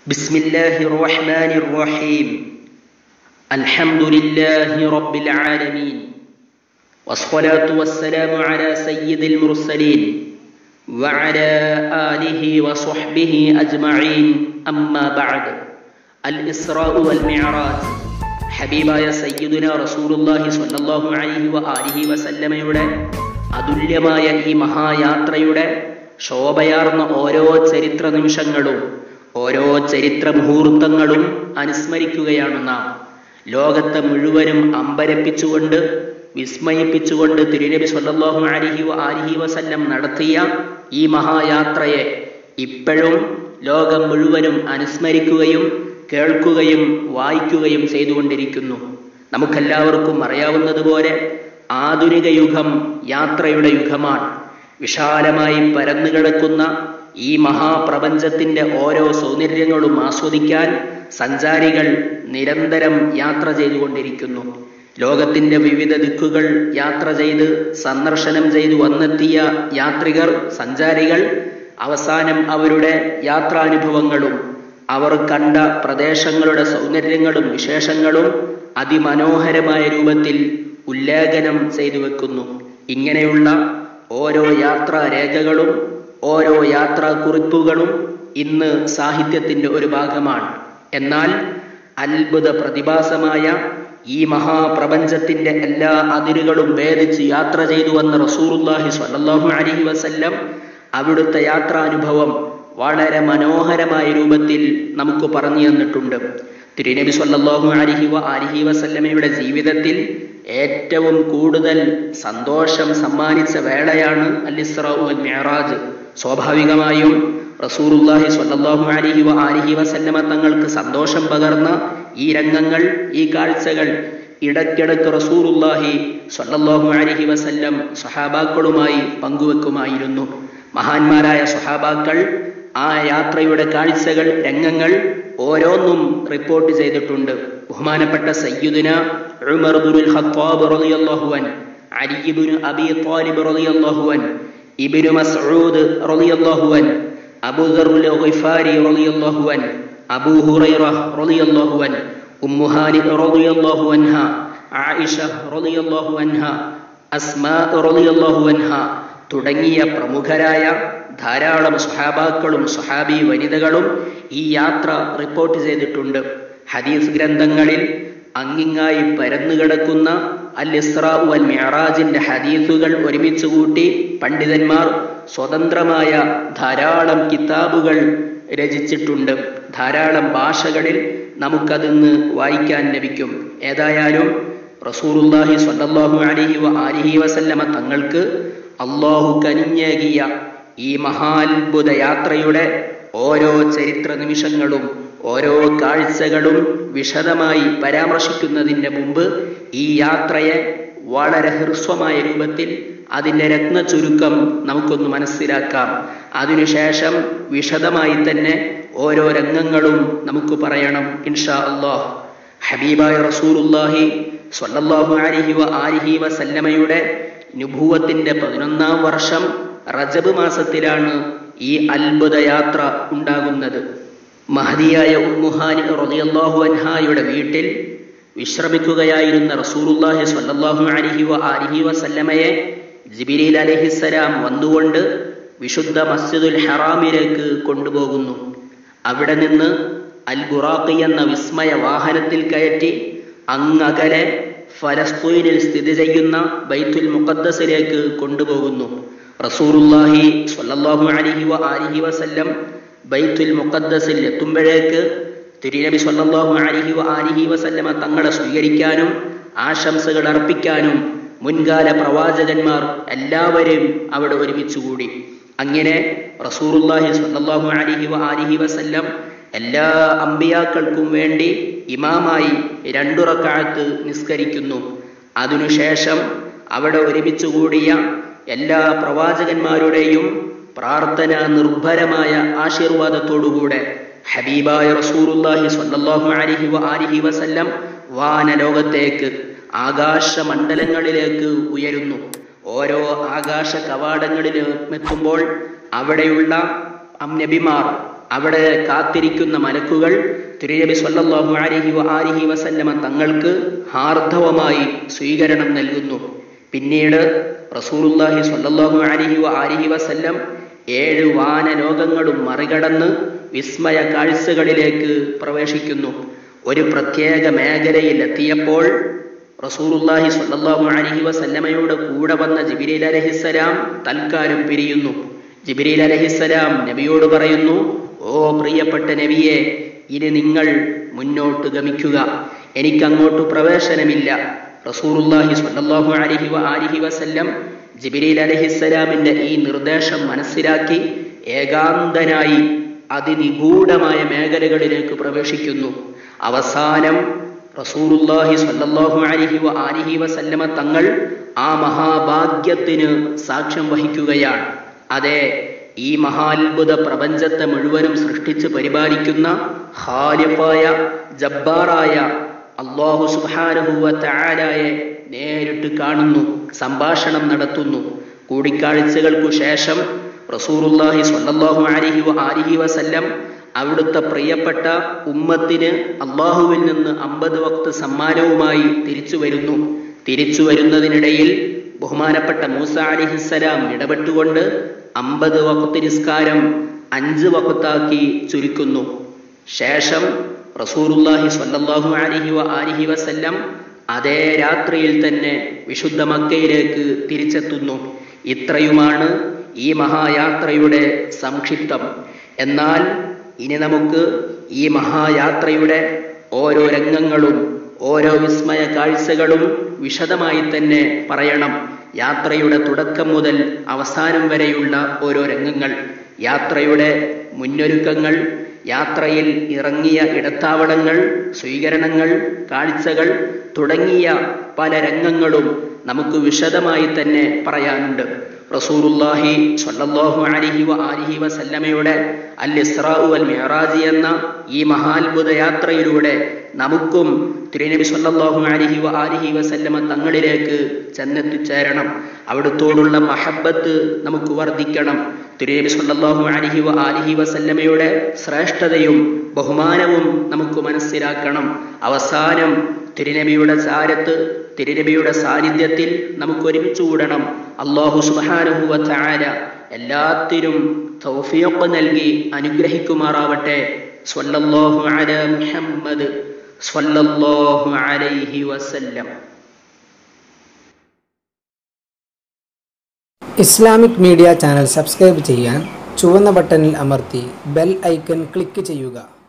بسم الله الرحمن الرحيم الحمد لله رب العالمين والصلاة والسلام على سيد المرسلين وعلى آله وصحبه أجمعين أما بعد الإسراء والمعراج ഹബീബായ സയ്യിദുന റസൂലുള്ളാഹി സ്വല്ലല്ലാഹു അലൈഹി വ ആലിഹി വസല്ലമയുടെ അതുല്യമായ ഈ മഹായാത്രയുടെ ശോഭയാർന്ന ഓരോ ചരിത്ര നിമിഷങ്ങളും ഓരോ ചരിത്ര മുഹൂർത്തങ്ങളും അനുസ്മരിക്കുകയാണ് നാം ലോകത്തെ മുഴുവനും അമ്പരപ്പിച്ചുകൊണ്ട് വിസ്മയിപ്പിച്ചുകൊണ്ട് തിരുനബി സ്വല്ലല്ലാഹു അലൈഹി വ ആലിഹി വസല്ലം നടത്തിയ ഈ മഹായാത്രയെ ഇപ്പോഴും ലോകം മുഴുവനും അനുസ്മരിക്കുകയും കേൾക്കുകയും വായിക്കുകയും ചെയ്തുകൊണ്ടിരിക്കുന്നു നമുക്കെല്ലാവർക്കും അറിയാവുന്നതുപോലെ ആധുനിക യുഗം യാത്രയുടെ യുഗമാണ് വിശാലമായി പരന്നു കിടക്കുന്ന ഈ മഹാപ്രപഞ്ചത്തിന്റെ ഓരോ സൗന്ദര്യങ്ങളും ആസ്വദിക്കാൻ സഞ്ചാരികൾ നിരന്തരം യാത്ര ചെയ്തുകൊണ്ടിരിക്കുന്നു ലോകത്തിന്റെ വിവിധ ദിക്കുകൾ യാത്ര ചെയ്ത് സന്ദർശനം ചെയ്തു വന്നെത്തിയ യാത്രികർ സഞ്ചാരികൾ അവസാനം അവരുടെ യാത്രാനുഭവങ്ങളും അവർ കണ്ട പ്രദേശങ്ങളുടെ സൗന്ദര്യങ്ങളും വിശേഷങ്ങളും അതിമനോഹരമായ രൂപത്തിൽ ഉല്ലേഖനം ചെയ്തു വെക്കുന്നു ഇങ്ങനെയുള്ള ഓരോ യാത്രാ രേഖകളും ഓരോ യാത്രാ കുറിപ്പുകളും ഇന്ന് സാഹിത്യത്തിന്റെ ഒരു ഭാഗമാണ് എന്നാൽ അത്ഭുത പ്രതിഭാസമായ ഈ മഹാപ്രപഞ്ചത്തിന്റെ എല്ലാ അതിരുകളും ഭേദിച്ച് യാത്ര ചെയ്തു വന്ന റസൂറുല്ലാഹി സ്വല്ലല്ലാഹു അലൈഹി വസല്ലം അവിടുത്തെ യാത്രാനുഭവം വളരെ മനോഹരമായ രൂപത്തിൽ നമുക്ക് പറഞ്ഞു തന്നിട്ടുണ്ട് തിരുനബി സ്വല്ലല്ലാഹു അലൈഹി വ ആലിഹി വസല്ലമയുടെ ജീവിതത്തിൽ ഏറ്റവും കൂടുതൽ സന്തോഷം സമ്മാനിച്ച വേളയാണ് അൽ ഇസ്രാ വൽ മിഅറാജ് സ്വാഭാവികമായും റസൂറുല്ലാഹി സ്വല്ലല്ലാഹു അലൈഹി വ ആലിഹി വസല്ലമ തങ്ങൾക്ക് സന്തോഷം പകർന്ന ഈ രംഗങ്ങൾ ഈ കാഴ്ചകൾ ഇടയ്ക്കിടയ്ക്ക് റസൂറുല്ലാഹി സ്വല്ലല്ലാഹു അലൈഹി വസല്ലം സഹാബാക്കളുമായി പങ്കുവെക്കുമായിരുന്നു മഹാന്മാരായ സഹാബാക്കൾ ആ യാത്രയുടെ കാഴ്ചകൾ രംഗങ്ങൾ ഓരോന്നും റിപ്പോർട്ട് ചെയ്തിട്ടുണ്ട് ബഹുമാനപ്പെട്ട സയ്യിദുന ഉമർ ബിനുൽ ഖത്താബ് റളിയല്ലാഹു അൻ അലി ഇബ്നു അബി ത്വാലിബ് റളിയല്ലാഹു അൻ ഇബ്നു മസ്ഊദ് റളിയല്ലാഹു അൻ അബൂ ദർറുൽ ഗിഫാരി റളിയല്ലാഹു അൻ അബൂ ഹുറൈറ റളിയല്ലാഹു അൻ ഉമ്മു ഹാനി റളിയല്ലാഹു അൻഹ ആയിഷ റളിയല്ലാഹു അൻഹ അസ്മാ റളിയല്ലാഹു അൻഹ തുടങ്ങിയ പ്രമുഖരായ ധാരാളം സ്വഹാബാക്കളും സ്വഹാബി വനിതകളും ഈ യാത്ര റിപ്പോർട്ട് ചെയ്തിട്ടുണ്ട് ഹദീസ് ഗ്രന്ഥങ്ങളിൽ അങ്ങിങ്ങായി പരന്നുകിടക്കുന്ന അൽ ഇസ്രാ വൽ മിഅറാജിന്റെ ഹദീസുകൾ ഒരുമിച്ച് കൂട്ടി പണ്ഡിതന്മാർ സ്വതന്ത്രമായ ധാരാളം കിതാബുകൾ രചിച്ചിട്ടുണ്ട് ധാരാളം ഭാഷകളിൽ നമുക്കതിന്ന് വായിക്കാൻ ലഭിക്കും ഏതായാലും റസൂറുല്ലാഹി സ്വല്ലല്ലാഹു അലൈഹി വ ആലിഹി വസല്ലമ തങ്ങൾക്ക് അള്ളാഹു കനിഞ്ഞേകിയ ഈ മഹാത്ഭുത യാത്രയുടെ ഓരോ ചരിത്ര നിമിഷങ്ങളും ഓരോ കാഴ്ചകളും വിശദമായി പരാമർശിക്കുന്നതിന് മുമ്പ് ഈ യാത്രയെ വളരെ ഹ്രസ്വമായ രൂപത്തിൽ അതിൻ്റെ രത്ന ചുരുക്കം നമുക്കൊന്ന് മനസ്സിലാക്കാം അതിനുശേഷം വിശദമായി തന്നെ ഓരോ രംഗങ്ങളും നമുക്ക് പറയണം ഇൻഷാ അള്ളാഹ് ഹബീബായ റസൂലുല്ലാഹി സ്വല്ലല്ലാഹു അലൈഹി വ ആലിഹി വസല്ലമയുടെ നുഭൂവത്തിന്റെ പതിനൊന്നാം വർഷം റജബ് മാസത്തിലാണ് ഈ അത്ഭുത യാത്ര ഉണ്ടാകുന്നത് മഹദിയായ ഉമ്മുഹാനി റളിയല്ലാഹു അൻഹായുടെ വീട്ടിൽ വിശ്രമിക്കുകയായിരുന്ന റസൂലുള്ളാഹി സ്വല്ലല്ലാഹു അലൈഹി വ ആലിഹി വസല്ലമയെ ജിബിരിൽ അലൈഹിസ്സലാം വന്നുകൊണ്ട് വിശുദ്ധ മസ്ജിദുൽ ഹറാമിലേക്ക് കൊണ്ടുപോകുന്നു അവിടെ നിന്ന് അൽ ബുറാഖി എന്ന വിസ്മയ വാഹനത്തിൽ കയറ്റി അങ്ങകലെ ഫലസ്തീനിൽ സ്ഥിതി ചെയ്യുന്ന ബൈത്തുൽ മുഖദ്ദസിലേക്ക് കൊണ്ടുപോകുന്നു റസൂറുല്ലാഹി സ്വല്ലല്ലാഹു അലൈഹി വ ആലിഹി വസല്ലം ബൈത്തുൽ മുഖദ്ദസിൽ എത്തുമ്പോഴേക്ക് തിരുനബി സ്വല്ലല്ലാഹു അലൈഹി വ ആലിഹി വസല്ലമ തങ്ങളെ സ്വീകരിക്കാനും ആശംസകൾ അർപ്പിക്കാനും മുൻകാല പ്രവാചകന്മാർ എല്ലാവരെയും അവിടെ ഒരുമിച്ച് കൂടി അങ്ങനെ റസൂറുല്ലാഹി സ്വല്ലല്ലാഹു അലൈഹി വ ആലിഹി വസല്ലം എല്ലാ അമ്പിയാക്കൾക്കും വേണ്ടി ഇമാമായി രണ്ടു റക്കാലത്ത് നിസ്കരിക്കുന്നു അതിനുശേഷം അവിടെ ഒരുമിച്ച് കൂടിയ എല്ലാ പ്രവാചകന്മാരുടെയും പ്രാർത്ഥന നിർഭരമായ ആശീർവാദത്തോടുകൂടെ ഹബീബായ റസൂറുല്ലാഹി സ്വല്ലല്ലാഹു അലൈഹി വ ആലിഹി വസല്ലം വാനലോകത്തേക്ക് ആകാശമണ്ഡലങ്ങളിലേക്ക് ഉയരുന്നു ഓരോ ആകാശ കവാടങ്ങളിലും എത്തുമ്പോൾ അവിടെയുള്ള നബിമാർ അവിടെ കാത്തിരിക്കുന്ന മലക്കുകൾ തിരുനബി സല്ലല്ലാഹു അലൈഹി വ ആലിഹി വസല്ലമ തങ്ങൾക്ക് ഹാർദവമായി സ്വീകരണം നൽകുന്നു പിന്നീട് റസൂലുള്ളാഹി സ്വല്ലല്ലാഹു അലൈഹി വ ആലിഹി വസല്ലം ഏഴ് വാനലോകങ്ങളും മറികടന്ന് വിസ്മയ കാഴ്ചകളിലേക്ക് പ്രവേശിക്കുന്നു ഒരു പ്രത്യേക മേഖലയിൽ എത്തിയപ്പോൾ റസൂലുള്ളാഹി സ്വല്ലല്ലാഹു അലൈഹി വസല്ലമയുടെ കൂടെ വന്ന ജിബ്രീൽ അലൈഹിസ്സലാം തൽക്കാലം പിരിയുന്നു ജിബ്രീൽ അലൈഹിസ്സലാം നബിയോട് പറയുന്നു ഓ പ്രിയപ്പെട്ട നബിയെ ഇനി നിങ്ങൾ മുന്നോട്ട് ഗമിക്കുക എനിക്കങ്ങോട്ട് പ്രവേശനമില്ല റസൂലുള്ളാഹി സ്വല്ലല്ലാഹു അലൈഹി വ ആലിഹി വസല്ലം ജിബ്രീൽ അലൈഹിസ്സലാമിന്റെ ഈ നിർദ്ദേശം മനസ്സിലാക്കി ഏകാന്തനായി അതിനിഗൂഢമായ മേഖലകളിലേക്ക് പ്രവേശിക്കുന്നു അവസാനം റസൂലുള്ളാഹി സ്വല്ലല്ലാഹു അലൈഹി വ ആലിഹി വസല്ലമ തങ്ങൾ ആ മഹാഭാഗ്യത്തിന് സാക്ഷ്യം വഹിക്കുകയാണ് അതെ ഈ മഹാത്ഭുത പ്രപഞ്ചത്തെ മുഴുവനും സൃഷ്ടിച്ച് പരിപാലിക്കുന്ന ഹാലിഫായ ജബ്ബാറായ അള്ളാഹു സുബാനഹുവ തആലായെ നേരിട്ട് കാണുന്നു സംഭാഷണം നടത്തുന്നു കൂടിക്കാഴ്ചകൾക്കു ശേഷം റസൂറുല്ലാഹി സ്വല്ലല്ലാഹു അലൈഹി വ ആലിഹി വസല്ലം അവിടുത്തെ പ്രിയപ്പെട്ട ഉമ്മത്തിന് അള്ളാഹുവിൽ നിന്ന് അമ്പത് വക്ത് സമ്മാനവുമായി തിരിച്ചു വരുന്നു തിരിച്ചു വരുന്നതിനിടയിൽ ബഹുമാനപ്പെട്ട മൂസ അലിഹിസ്സലാം ഇടപെട്ടുകൊണ്ട് അമ്പത് വക്ത് നിസ്കാരം അഞ്ച് വക്താക്കി ചുരുക്കുന്നു ശേഷം റസൂറുല്ലാഹി സ്വല്ലല്ലാഹു അലൈഹി വ ആലിഹി വസല്ലം അതേ രാത്രിയിൽ തന്നെ വിശുദ്ധ മക്കയിലേക്ക് തിരിച്ചെത്തുന്നു ഇത്രയുമാണ് ഈ മഹായാത്രയുടെ സംക്ഷിപ്തം എന്നാൽ ഇനി നമുക്ക് ഈ മഹായാത്രയുടെ ഓരോ രംഗങ്ങളും ഓരോ വിസ്മയ കാഴ്ചകളും വിശദമായി തന്നെ പറയണം യാത്രയുടെ തുടക്കം മുതൽ അവസാനം വരെയുള്ള ഓരോ രംഗങ്ങൾ യാത്രയുടെ മുന്നൊരുക്കങ്ങൾ യാത്രയിൽ ഇറങ്ങിയ ഇടത്താവളങ്ങൾ സ്വീകരണങ്ങൾ കാഴ്ചകൾ തുടങ്ങിയ പല രംഗങ്ങളും നമുക്ക് വിശദമായി തന്നെ പറയാനുണ്ട് റസൂലുള്ളാഹി സ്വല്ലല്ലാഹു അലൈഹി വ ആലിഹി വസല്ലമയുടെ അൽ ഇസ്രാഉ വൽ മിഅറാജ് എന്ന ഈ മഹാത്ഭുത യാത്രയിലൂടെ നമുക്കും തിരുനബി സ്വല്ലല്ലാഹു അലൈഹി വ ആലിഹി വസല്ലമ തങ്ങളിലേക്ക് ചെന്നെത്തിച്ചേരണം അവിടുത്തോടുള്ള മഹബത്ത് നമുക്ക് വർദ്ധിക്കണം തിരുനബി സ്വല്ലല്ലാഹു അലൈഹി വ ആലിഹി വസല്ലമയുടെ ശ്രേഷ്ഠതയും ബഹുമാനവും നമുക്ക് മനസ്സിലാക്കണം അവസാനം തിരുനബിയുടെ ചാരത്ത് തിരുനബിയുടെ സാന്നിധ്യത്തിൽ നമുക്ക് ഒരുമിച്ച് കൂടണം അള്ളാഹു സുബ്ഹാനഹു വ തആല എല്ലാത്തിനും തൗഫീഖ് നൽകി അനുഗ്രഹിക്കുമാറാവട്ടെ സ്വല്ലല്ലാഹു അലാ മുഹമ്മദ് സ്വല്ലല്ലാഹു അലൈഹി വസല്ലം ഇസ്ലാമിക് മീഡിയ ചാനൽ സബ്സ്ക്രൈബ് ചെയ്യാൻ ചുവന്ന ബട്ടണിൽ അമർത്തി ബെൽ ഐക്കൺ ക്ലിക്ക് ചെയ്യുക